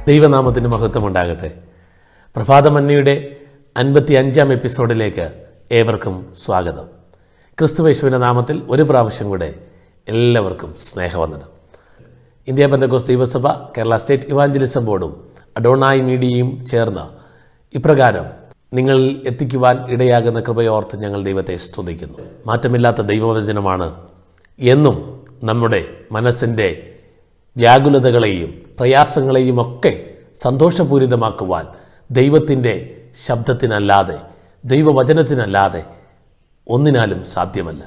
ദൈവനാമത്തിന് മഹത്വം ഉണ്ടാകട്ടെ പ്രഭാതമന്നയുടെ അൻപത്തി അഞ്ചാം എപ്പിസോഡിലേക്ക് ഏവർക്കും സ്വാഗതം ക്രിസ്തുവേശുവിൻ്റെ നാമത്തിൽ ഒരു പ്രാവശ്യം കൂടെ എല്ലാവർക്കും സ്നേഹവന്ദനം ഇന്ത്യ ബന്ധകോസ് ദൈവസഭ കേരള സ്റ്റേറ്റ് ഇവാഞ്ചലിസം ബോർഡും അഡോണായി മീഡിയയും ചേർന്ന് ഇപ്രകാരം നിങ്ങളിൽ എത്തിക്കുവാൻ ഇടയാകുന്ന കൃപയോർത്ത് ഞങ്ങൾ ദൈവത്തെ സ്തുതിക്കുന്നു മാറ്റമില്ലാത്ത ദൈവവചനമാണ് എന്നും നമ്മുടെ മനസ്സിൻ്റെ വ്യാകുലതകളെയും പ്രയാസങ്ങളെയും ഒക്കെ സന്തോഷപൂരിതമാക്കുവാൻ ദൈവത്തിൻ്റെ ശബ്ദത്തിനല്ലാതെ ദൈവവചനത്തിനല്ലാതെ ഒന്നിനാലും സാധ്യമല്ല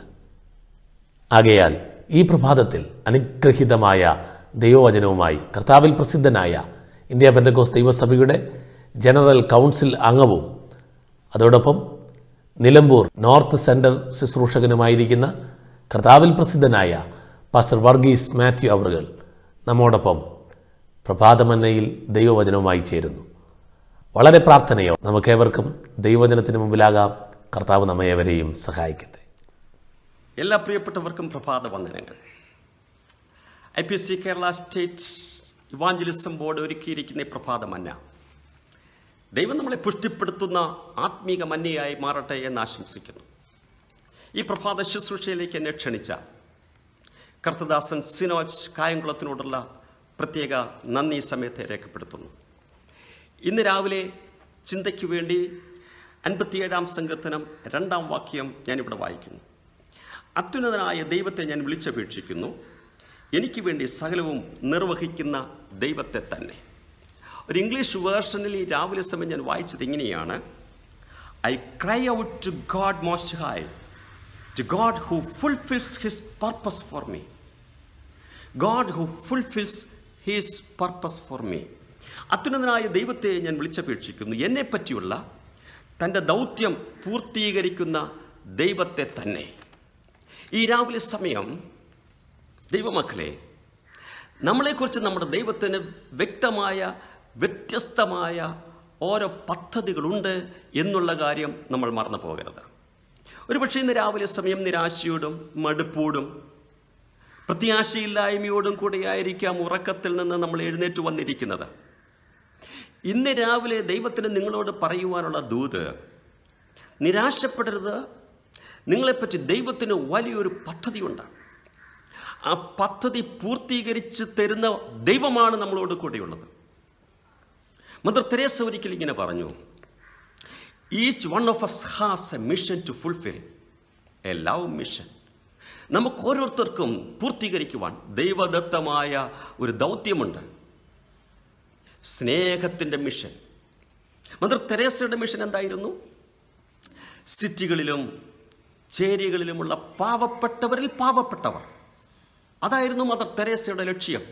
ആകയാൽ ഈ പ്രഭാതത്തിൽ അനുഗ്രഹീതമായ ദൈവവചനവുമായി കർത്താവിൽ പ്രസിദ്ധനായ ഇന്ത്യ ബന്ധകോസ് ദൈവസഭയുടെ ജനറൽ കൗൺസിൽ അംഗവും അതോടൊപ്പം നിലമ്പൂർ നോർത്ത് സെൻറ്റർ ശുശ്രൂഷകനുമായിരിക്കുന്ന കർത്താവിൽ പ്രസിദ്ധനായ പാസ്റ്റർ വർഗീസ് മാത്യു അവറുകൾ നമ്മോടൊപ്പം പ്രഭാതമന്നയിൽ ദൈവവചനവുമായി ചേരുന്നു വളരെ പ്രാർത്ഥനയോ നമുക്കേവർക്കും ദൈവവചനത്തിന് മുമ്പിലാകാം കർത്താവ് നമ്മയെവരെയും സഹായിക്കട്ടെ എല്ലാ പ്രിയപ്പെട്ടവർക്കും പ്രഭാത വന്ദനങ്ങൾ I P C Kerala state evangelism board ഒരുക്കിയിരിക്കുന്ന ഈ പ്രഭാത മന്ന ദൈവം നമ്മളെ പുഷ്ടിപ്പെടുത്തുന്ന ആത്മീക മന്നയായി മാറട്ടെ എന്ന് ആശംസിക്കുന്നു ഈ പ്രഭാത ശുശ്രൂഷയിലേക്ക് എന്നെ ക്ഷണിച്ച കർത്തദാസൻ സിനോജ് കായംകുളത്തിനോടുള്ള പ്രത്യേക നന്ദി ഈ സമയത്തെ രേഖപ്പെടുത്തുന്നു ഇന്ന് രാവിലെ ചിന്തയ്ക്ക് വേണ്ടി അൻപത്തിയേഴാം സങ്കീർത്തനം രണ്ടാം വാക്യം ഞാനിവിടെ വായിക്കുന്നു അത്യുന്നതനായ ദൈവത്തെ ഞാൻ വിളിച്ചപേക്ഷിക്കുന്നു എനിക്ക് വേണ്ടി സകലവും നിർവഹിക്കുന്ന ദൈവത്തെ തന്നെ ഒരു ഇംഗ്ലീഷ് വേർഷനിൽ ഈ രാവിലെ സമയം ഞാൻ വായിച്ചത് ഇങ്ങനെയാണ് I cry out to God most high to God who fulfils his purpose for me God who fulfils his purpose for me അത്യുന്നതനായ ദൈവത്തെ ഞാൻ വിളിച്ചപേക്ഷിക്കുന്നു എന്നെ പറ്റിയുള്ള തൻ്റെ ദൗത്യം പൂർത്തീകരിക്കുന്ന ദൈവത്തെ തന്നെ ഈ രാവിലെ സമയം ദൈവമക്കളെ നമ്മളെക്കുറിച്ച് നമ്മുടെ ദൈവത്തിന് വ്യക്തമായ വ്യത്യസ്തമായ ഓരോ പദ്ധതികളുണ്ട് എന്നുള്ള കാര്യം നമ്മൾ മറന്നു പോകരുത് ഒരുപക്ഷെ ഇന്ന് രാവിലെ സമയം നിരാശയോടും മടുപ്പോടും പ്രത്യാശയില്ലായ്മയോടും കൂടെയായിരിക്കാം ഉറക്കത്തിൽ നിന്ന് നമ്മൾ എഴുന്നേറ്റ് വന്നിരിക്കുന്നത് ഇന്ന് രാവിലെ ദൈവത്തിന് നിങ്ങളോട് പറയുവാനുള്ള ദൂത് നിരാശപ്പെടരുത് നിങ്ങളെപ്പറ്റി ദൈവത്തിന് വലിയൊരു പദ്ധതിയുണ്ട് ആ പദ്ധതി പൂർത്തീകരിച്ച് തരുന്ന ദൈവമാണ് നമ്മളോട് കൂടെയുള്ളത് മദർ തെരേസ ഒരിക്കൽ ഇങ്ങനെ പറഞ്ഞു each one of us has a mission to fulfil a love mission നമുക്ക് ഓരോരുത്തർക്കും പൂർത്തീകരിക്കുവാൻ ദൈവദത്തമായ ഒരു ദൗത്യമുണ്ട് സ്നേഹത്തിൻ്റെ മിഷൻ മദർ തെരേസയുടെ മിഷൻ എന്തായിരുന്നു സിറ്റികളിലും ചേരികളിലുമുള്ള പാവപ്പെട്ടവരിൽ പാവപ്പെട്ടവർ അതായിരുന്നു മദർ തെരേസയുടെ ലക്ഷ്യം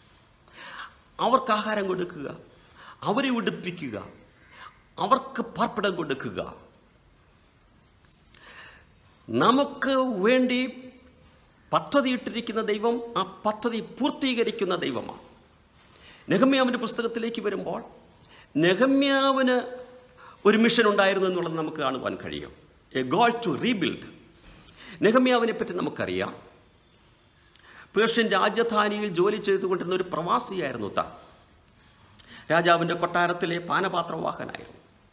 അവർക്ക് ആഹാരം കൊടുക്കുക അവരെ ഉടുപ്പിക്കുക അവർക്ക് പാർപ്പിടം കൊടുക്കുക നമുക്ക് വേണ്ടി പദ്ധതിയിട്ടിരിക്കുന്ന ദൈവം ആ പദ്ധതി പൂർത്തീകരിക്കുന്ന ദൈവമാണ് നെഹമ്യാവിൻ്റെ പുസ്തകത്തിലേക്ക് വരുമ്പോൾ നെഹമ്യാവിന് ഒരു മിഷൻ ഉണ്ടായിരുന്നു എന്നുള്ളത് നമുക്ക് കാണുവാൻ കഴിയും എ ഗോൾ ടു റീബിൽഡ് നെഹമ്യാവിനെ പറ്റി നമുക്കറിയാം പേർഷ്യൻ രാജധാനിയിൽ ജോലി ചെയ്തുകൊണ്ടിരുന്ന ഒരു പ്രവാസിയായിരുന്നു താൻ രാജാവിൻ്റെ കൊട്ടാരത്തിലെ പാനപാത്രവാഹനായിരുന്നു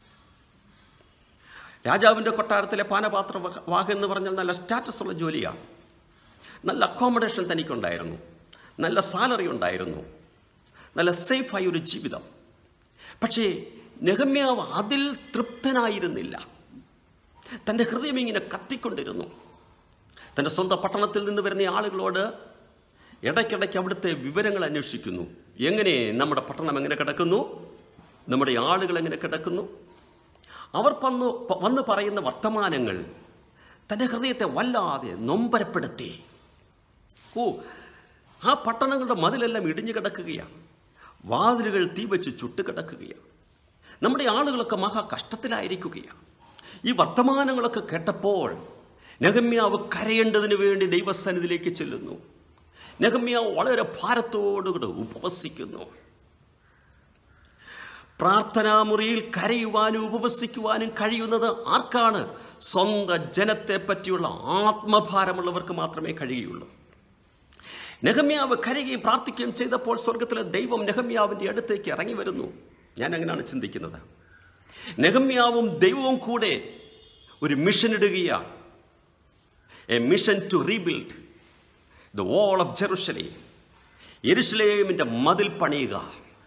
രാജാവിൻ്റെ കൊട്ടാരത്തിലെ പാനപാത്ര വാഹൻ എന്ന് പറഞ്ഞാൽ നല്ല സ്റ്റാറ്റസ് ഉള്ള ജോലിയാണ് നല്ല അക്കോമഡേഷൻ തനിക്കുണ്ടായിരുന്നു നല്ല സാലറി ഉണ്ടായിരുന്നു നല്ല സേഫായ ഒരു ജീവിതം പക്ഷേ നെഹമ്യാവ് അതിൽ തൃപ്തനായിരുന്നില്ല തൻ്റെ ഹൃദയം ഇങ്ങനെ കത്തിക്കൊണ്ടിരുന്നു തൻ്റെ സ്വന്തം പട്ടണത്തിൽ നിന്ന് വരുന്ന ആളുകളോട് ഇടയ്ക്കിടയ്ക്ക് അവിടുത്തെ വിവരങ്ങൾ അന്വേഷിക്കുന്നു എങ്ങനെ നമ്മുടെ പട്ടണം എങ്ങനെ കിടക്കുന്നു നമ്മുടെ ആളുകൾ എങ്ങനെ കിടക്കുന്നു അവർ വന്നു വന്ന് പറയുന്ന വർത്തമാനങ്ങൾ തൻ്റെ ഹൃദയത്തെ വല്ലാതെ നൊമ്പരപ്പെടുത്തി ഓ ആ പട്ടണങ്ങളുടെ മതിലെല്ലാം ഇടിഞ്ഞു കിടക്കുകയാണ് വാതിലുകൾ തീവച്ച് ചുട്ടുകിടക്കുകയാണ് നമ്മുടെ ആളുകളൊക്കെ മഹാ കഷ്ടത്തിലായിരിക്കുകയാണ് ഈ വർത്തമാനങ്ങളൊക്കെ കേട്ടപ്പോൾ നഗമ്യാവ് കരയേണ്ടതിന് വേണ്ടി ദൈവസന്നിധിയിലേക്ക് ചെല്ലുന്നു നഗമ്യാവ് വളരെ ഭാരത്തോടുകൂടെ ഉപവസിക്കുന്നു പ്രാർത്ഥനാമുറിയിൽ കരയുവാനും ഉപവസിക്കുവാനും കഴിയുന്നത് ആർക്കാണ് സ്വന്തം ജനത്തെ പറ്റിയുള്ള ആത്മഭാരമുള്ളവർക്ക് മാത്രമേ കഴിയുള്ളൂ നെഹമ്യാവ് കരയുകയും പ്രാർത്ഥിക്കുകയും ചെയ്തപ്പോൾ സ്വർഗത്തിലെ ദൈവം നെഹമ്യാവിൻ്റെ അടുത്തേക്ക് ഇറങ്ങി വരുന്നു ഞാൻ അങ്ങനെയാണ് ചിന്തിക്കുന്നത് നെഹമ്യാവും ദൈവവും കൂടെ ഒരു മിഷൻ ഇടുകയാണ് a mission to rebuild the wall of Jerusalem യെരുസലേമിൻ്റെ മതിൽ പണിയുക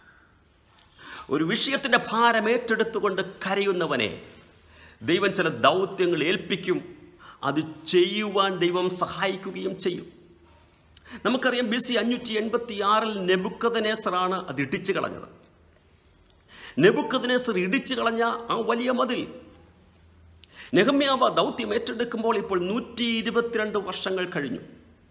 ഒരു വിഷയത്തിൻ്റെ ഭാരം ഏറ്റെടുത്തുകൊണ്ട് കരയുന്നവനെ ദൈവം ചില ദൗത്യങ്ങൾ ഏൽപ്പിക്കും അത് ചെയ്യുവാൻ ദൈവം സഹായിക്കുകയും ചെയ്യും നമുക്കറിയാം ബി സി അഞ്ഞൂറ്റി എൺപത്തി ആറിൽ നെബുക്കദനേസറാണ് അത് ഇടിച്ചു കളഞ്ഞത് നെബുക്കദനേസർ ഇടിച്ചു കളഞ്ഞ ആ വലിയ മതിൽ നെഹമ്യാവ ദൗത്യം ഏറ്റെടുക്കുമ്പോൾ ഇപ്പോൾ നൂറ്റി ഇരുപത്തിരണ്ട് വർഷങ്ങൾ കഴിഞ്ഞു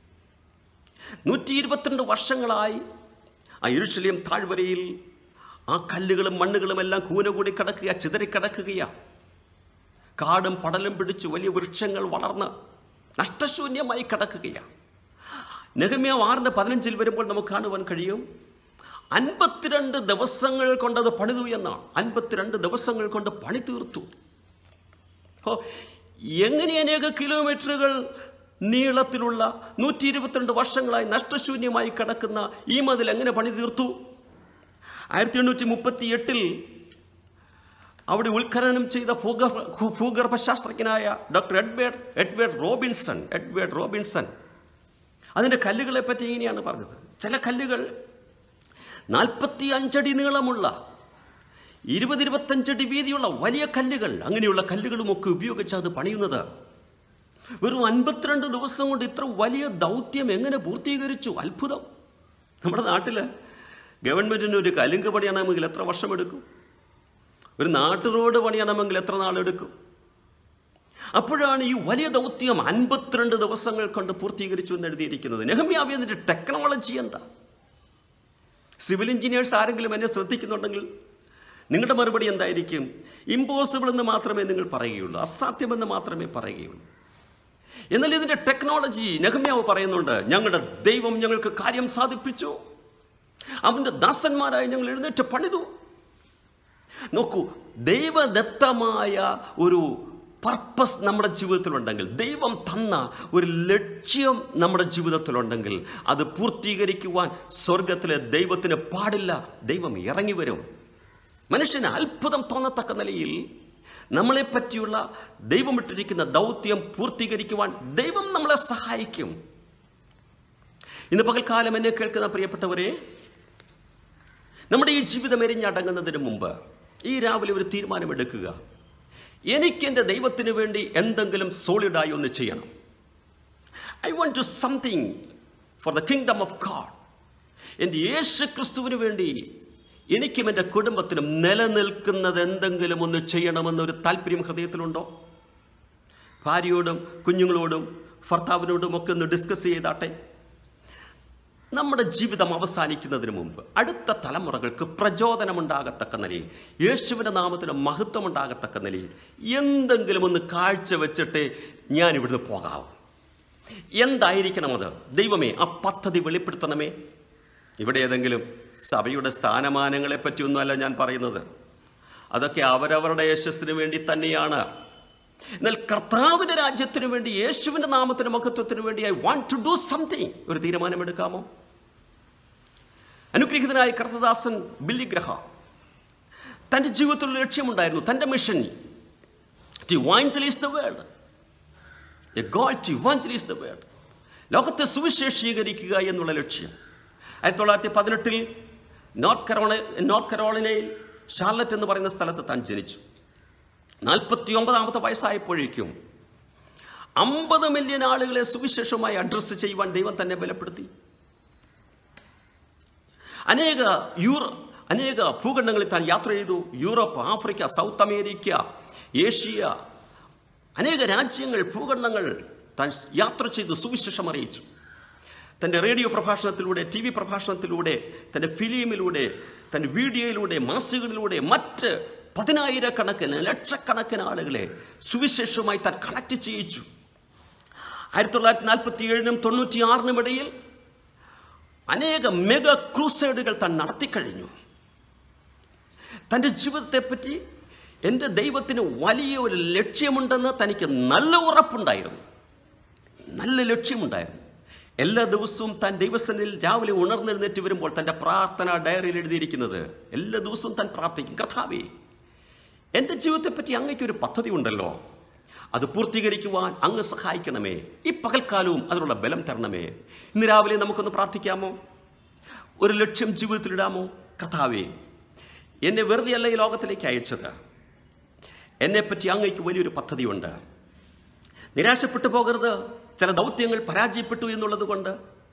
നൂറ്റി ഇരുപത്തിരണ്ട് വർഷങ്ങളായി ആ ഇരുശല്യം താഴ്വരയിൽ ആ കല്ലുകളും മണ്ണുകളും എല്ലാം കൂന കൂടി കിടക്കുക ചിതറിക്കിടക്കുകയാ കാടും പടലും പിടിച്ച് വലിയ വൃക്ഷങ്ങൾ വളർന്ന് നഷ്ടശൂന്യമായി കിടക്കുകയാണ് നെഹമ്യാവ് ആറിൻ്റെ പതിനഞ്ചിൽ വരുമ്പോൾ നമുക്ക് കാണുവാൻ കഴിയും അൻപത്തിരണ്ട് ദിവസങ്ങൾ കൊണ്ടത് പണിതു എന്നാണ് അൻപത്തിരണ്ട് ദിവസങ്ങൾ കൊണ്ട് പണി തീർത്തു ഓ എങ്ങനെ അനേക കിലോമീറ്ററുകൾ നീളത്തിലുള്ള നൂറ്റി ഇരുപത്തിരണ്ട് വർഷങ്ങളായി നഷ്ടശൂന്യമായി കിടക്കുന്ന ഈ മതിൽ എങ്ങനെ പണി തീർത്തു ആയിരത്തി എണ്ണൂറ്റി മുപ്പത്തി എട്ടിൽ അവിടെ ഉത്ഖനനം ചെയ്ത ഭൂഗർഭ ഭൂഗർഭശാസ്ത്രജ്ഞനായ doctor Edward Edward Robinson Edward Robinson അതിൻ്റെ കല്ലുകളെ പറ്റി ഇങ്ങനെയാണ് പറഞ്ഞത് ചില കല്ലുകൾ നാൽപ്പത്തി അഞ്ചടി നീളമുള്ള ഇരുപത് ഇരുപത്തഞ്ചടി വീതിയുള്ള വലിയ കല്ലുകൾ അങ്ങനെയുള്ള കല്ലുകളുമൊക്കെ ഉപയോഗിച്ച് അത് പണിയുന്നത് വെറും അൻപത്തിരണ്ട് ദിവസം കൊണ്ട് ഇത്ര വലിയ ദൗത്യം എങ്ങനെ പൂർത്തീകരിച്ചു അത്ഭുതം നമ്മുടെ നാട്ടിൽ ഗവൺമെൻറ്റിന് ഒരു കലുങ്ക് പണിയണമെങ്കിൽ എത്ര വർഷമെടുക്കും ഒരു നാട്ടു റോഡ് പണിയണമെങ്കിൽ എത്ര നാളെടുക്കും അപ്പോഴാണ് ഈ വലിയ ദൗത്യം അൻപത്തിരണ്ട് ദിവസങ്ങൾ കൊണ്ട് പൂർത്തീകരിച്ചു എന്ന് എഴുതിയിരിക്കുന്നത് നെഹമ്യാവി എന്നിട്ട് ടെക്നോളജി എന്താ സിവിൽ എഞ്ചിനീയേഴ്സ് ആരെങ്കിലും എന്നെ ശ്രദ്ധിക്കുന്നുണ്ടെങ്കിൽ നിങ്ങളുടെ മറുപടി എന്തായിരിക്കും ഇമ്പോസിബിൾ എന്ന് മാത്രമേ നിങ്ങൾ പറയുകയുള്ളൂ അസാധ്യമെന്ന് മാത്രമേ പറയുകയുള്ളൂ എന്നാൽ ഇതിൻ്റെ ടെക്നോളജി നെഹമ്യാവ് പറയുന്നുണ്ട് ഞങ്ങളുടെ ദൈവം ഞങ്ങൾക്ക് കാര്യം സാധിപ്പിച്ചു അവൻ്റെ ദാസന്മാരായി ഞങ്ങൾ എഴുന്നേറ്റ് പണിതു നോക്കൂ ദൈവദത്തമായ ഒരു പർപ്പസ് നമ്മുടെ ജീവിതത്തിലുണ്ടെങ്കിൽ ദൈവം തന്ന ഒരു ലക്ഷ്യം നമ്മുടെ ജീവിതത്തിലുണ്ടെങ്കിൽ അത് പൂർത്തീകരിക്കുവാൻ സ്വർഗത്തിലെ ദൈവത്തിന് പാടില്ല ദൈവം ഇറങ്ങി വരും മനുഷ്യന് അത്ഭുതം തോന്നത്തക്ക നിലയിൽ നമ്മളെ പറ്റിയുള്ള ദൈവം ഇട്ടിരിക്കുന്ന ദൗത്യം പൂർത്തീകരിക്കുവാൻ ദൈവം നമ്മളെ സഹായിക്കും ഇന്ന് പകൽക്കാലം എന്നെ കേൾക്കുന്ന പ്രിയപ്പെട്ടവരെ നമ്മുടെ ഈ ജീവിതം എരിഞ്ഞടങ്ങുന്നതിന് മുമ്പ് ഈ രാവിലെ ഒരു തീരുമാനമെടുക്കുക എനിക്ക് എൻ്റെ ദൈവത്തിന് വേണ്ടി എന്തെങ്കിലും സോളിഡായി ഒന്ന് ചെയ്യണം I want to something for the kingdom of God എൻ്റെ യേശു ക്രിസ്തുവിന് വേണ്ടി എനിക്കും എൻ്റെ കുടുംബത്തിനും നിലനിൽക്കുന്നത് എന്തെങ്കിലും ഒന്ന് ചെയ്യണമെന്നൊരു താല്പര്യം ഹൃദയത്തിലുണ്ടോ ഭാര്യയോടും കുഞ്ഞുങ്ങളോടും ഭർത്താവിനോടും ഒക്കെ ഒന്ന് ഡിസ്കസ് ചെയ്താട്ടെ നമ്മുടെ ജീവിതം അവസാനിക്കുന്നതിന് മുമ്പ് അടുത്ത തലമുറകൾക്ക് പ്രചോദനമുണ്ടാകത്തക്ക നിലയിൽ യേശുവിൻ്റെ നാമത്തിന് മഹത്വമുണ്ടാകത്തക്ക നിലയിൽ എന്തെങ്കിലും ഒന്ന് കാഴ്ച വെച്ചിട്ട് ഞാൻ ഇവിടുന്ന് പോകാവും എന്തായിരിക്കണം അത് ദൈവമേ ആ പദ്ധതി വെളിപ്പെടുത്തണമേ ഇവിടെ ഏതെങ്കിലും സഭയുടെ സ്ഥാനമാനങ്ങളെ പറ്റിയൊന്നുമല്ല ഞാൻ പറയുന്നത് അതൊക്കെ അവരവരുടെ യശസ്സിന് വേണ്ടി തന്നെയാണ് എന്നാൽ കർത്താവിൻ്റെ രാജ്യത്തിന് വേണ്ടി യേശുവിൻ്റെ നാമത്തിന് മഹത്വത്തിന് വേണ്ടി I want to do something ഒരു തീരുമാനമെടുക്കാമോ അനുഗ്രഹിതനായ കർത്തദാസൻ ബില്ലി ഗ്രഹ തൻ്റെ ജീവിതത്തിൽ ഒരു ലക്ഷ്യമുണ്ടായിരുന്നു തൻ്റെ mission to evangelise the world a God to evangelise the world ലോകത്തെ സുവിശേഷീകരിക്കുക എന്നുള്ള ലക്ഷ്യം ആയിരത്തി തൊള്ളായിരത്തി പതിനെട്ടിൽ നോർത്ത് കരോള നോർത്ത് കരോളിനയിൽ ഷാർലറ്റ് എന്ന് പറയുന്ന സ്ഥലത്ത് താൻ ജനിച്ചു നാൽപ്പത്തി ഒമ്പതാമത്തെ വയസ്സായപ്പോഴേക്കും അമ്പത് മില്യൺ ആളുകളെ സുവിശേഷമായി അഡ്രസ്സ് ചെയ്യുവാൻ ദൈവം തന്നെ ബലപ്പെടുത്തി അനേക യൂറ അനേക ഭൂഖണ്ഡങ്ങളിൽ താൻ യാത്ര ചെയ്തു Europe Africa South America Asia അനേക രാജ്യങ്ങൾ ഭൂഖണ്ഡങ്ങൾ താൻ യാത്ര ചെയ്തു സുവിശേഷം അറിയിച്ചു തൻ്റെ റേഡിയോ പ്രഭാഷണത്തിലൂടെ ടി വി പ്രഭാഷണത്തിലൂടെ തൻ്റെ ഫിലിമിലൂടെ തൻ്റെ വീഡിയോയിലൂടെ മാസികകളിലൂടെ മറ്റ് പതിനായിരക്കണക്കിന് ലക്ഷക്കണക്കിന് ആളുകളെ സുവിശേഷവുമായി താൻ കണക്ട് ചെയ്യിച്ചു ആയിരത്തി തൊള്ളായിരത്തി നാൽപ്പത്തി ഏഴിനും തൊണ്ണൂറ്റി ആറിനും ഇടയിൽ അനേക മെഗാ ക്രൂസൈഡുകൾ താൻ നടത്തിക്കഴിഞ്ഞു തൻ്റെ ജീവിതത്തെപ്പറ്റി എൻ്റെ ദൈവത്തിന് വലിയ ഒരു ലക്ഷ്യമുണ്ടെന്ന് തനിക്ക് നല്ല ഉറപ്പുണ്ടായിരുന്നു നല്ല ലക്ഷ്യമുണ്ടായിരുന്നു എല്ലാ ദിവസവും താൻ ദൈവസന്നിധിയിൽ രാവിലെ ഉണർന്നെഴുന്നേറ്റ് വരുമ്പോൾ തൻ്റെ പ്രാർത്ഥന ഡയറിയിൽ എഴുതിയിരിക്കുന്നത് എല്ലാ ദിവസവും താൻ പ്രാർത്ഥിക്കും കർത്താവേ എൻ്റെ ജീവിതത്തെപ്പറ്റി അങ്ങയ്ക്കൊരു പദ്ധതി ഉണ്ടല്ലോ അത് പൂർത്തീകരിക്കുവാൻ അങ്ങ് സഹായിക്കണമേ ഈ പകൽക്കാലവും അതിനുള്ള ബലം തരണമേ ഇന്ന് രാവിലെ നമുക്കൊന്ന് പ്രാർത്ഥിക്കാമോ ഒരു ലക്ഷ്യം ജീവിതത്തിലിടാമോ കർത്താവേ എന്നെ വെറുതെയല്ല ഈ ലോകത്തിലേക്ക് അയച്ചത് എന്നെപ്പറ്റി അങ്ങയ്ക്ക് വലിയൊരു പദ്ധതിയുണ്ട് നിരാശപ്പെട്ടു പോകരുത് ചില ദൗത്യങ്ങൾ പരാജയപ്പെട്ടു എന്നുള്ളത് കൊണ്ട്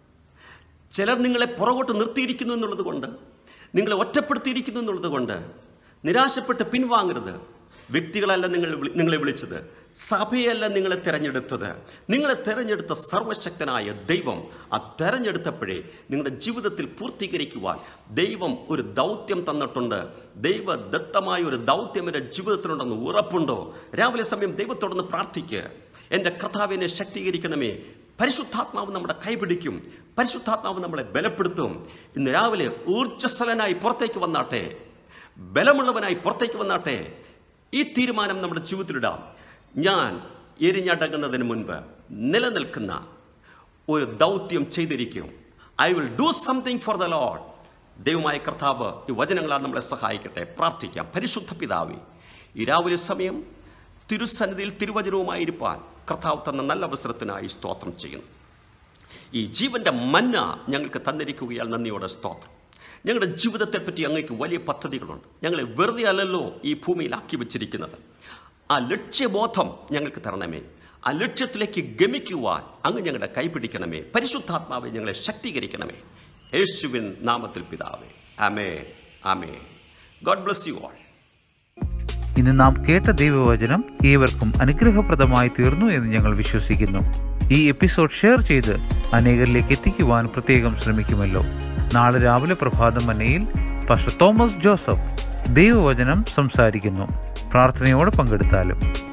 ചിലർ നിങ്ങളെ പുറകോട്ട് നിർത്തിയിരിക്കുന്നു എന്നുള്ളത് കൊണ്ട് നിങ്ങളെ ഒറ്റപ്പെടുത്തിയിരിക്കുന്നു എന്നുള്ളത് കൊണ്ട് നിരാശപ്പെട്ട് പിൻവാങ്ങരുത് വ്യക്തികളല്ല നിങ്ങൾ വിളി- നിങ്ങളെ വിളിച്ചത് സഭയല്ല നിങ്ങളെ തിരഞ്ഞെടുത്തത് നിങ്ങളെ തിരഞ്ഞെടുത്ത സർവശക്തനായ ദൈവം ആ തിരഞ്ഞെടുത്തപ്പോഴേ നിങ്ങളുടെ ജീവിതത്തിൽ പൂർത്തീകരിക്കുവാൻ ദൈവം ഒരു ദൗത്യം തന്നിട്ടുണ്ട് ദൈവദത്തമായ ഒരു ദൗത്യം എൻ്റെ ജീവിതത്തിലുണ്ടെന്ന് ഉറപ്പുണ്ടോ രാവിലെ സമയം ദൈവത്തോടൊന്ന് പ്രാർത്ഥിക്കുക എൻ്റെ കർത്താവിനെ ശക്തീകരിക്കണമേ പരിശുദ്ധാത്മാവ് നമ്മുടെ കൈപിടിക്കും പരിശുദ്ധാത്മാവ് നമ്മളെ ബലപ്പെടുത്തും ഇന്ന് രാവിലെ ഊർജ്ജസ്വലനായി പുറത്തേക്ക് വന്നാട്ടെ ബലമുള്ളവനായി പുറത്തേക്ക് വന്നാട്ടെ ഈ തീരുമാനം നമ്മുടെ ജീവിതത്തിലിടാം ഞാൻ എരിഞ്ഞടങ്ങുന്നതിന് മുൻപ് നിലനിൽക്കുന്ന ഒരു ദൗത്യം ചെയ്തിരിക്കും I will do something for the Lord ദൈവമായ കർത്താവ് ഈ വചനങ്ങളാൽ നമ്മളെ സഹായിക്കട്ടെ പ്രാർത്ഥിക്കാം പരിശുദ്ധ പിതാവേ ഈ രാവിലെ സമയം തിരുസന്നിധിയിൽ തിരുവചനവുമായിരിക്കാൻ കർത്താവ് തന്ന നല്ല അവസരത്തിനായി സ്തോത്രം ചെയ്യുന്നു ഈ ജീവന്റെ മന്ന ഞങ്ങൾക്ക് തന്നിരിക്കുകയാൽ നന്ദിയോടെ സ്തോത്രം ഞങ്ങളുടെ ജീവിതത്തെപ്പറ്റി അങ്ങേക്ക് വലിയ പദ്ധതികളുണ്ട് ഞങ്ങളെ വെറുതെ അല്ലല്ലോ ഈ ഭൂമിയിലാക്കി വെച്ചിരിക്കുന്നത് ആ ലക്ഷ്യബോധം ഞങ്ങൾക്ക് തരണമേ ആ ലക്ഷ്യത്തിലേക്ക് ഗമിക്കുവാൻ അങ്ങ് ഞങ്ങളുടെ കൈപിടിക്കണമേ പരിശുദ്ധാത്മാവെ ഞങ്ങളെ ശക്തീകരിക്കണമേ യേശുവിൻ നാമത്തിൽ പിതാവേ ആമേ ആമേ ഗോഡ് ബ്ലസ് യു ആൾ ഇന്ന് നാം കേട്ട ദൈവവചനം ഏവർക്കും അനുഗ്രഹപ്രദമായി തീർന്നു എന്ന് ഞങ്ങൾ വിശ്വസിക്കുന്നു ഈ എപ്പിസോഡ് ഷെയർ ചെയ്ത് അനേകരിലേക്ക് എത്തിക്കുവാൻ പ്രത്യേകം ശ്രമിക്കുമല്ലോ നാളെ രാവിലെ പ്രഭാതം മന്നയിൽ പാസ്റ്റർ തോമസ് ജോസഫ് ദൈവവചനം സംസാരിക്കുന്നു പ്രാർത്ഥനയോടെ പങ്കെടുത്താലും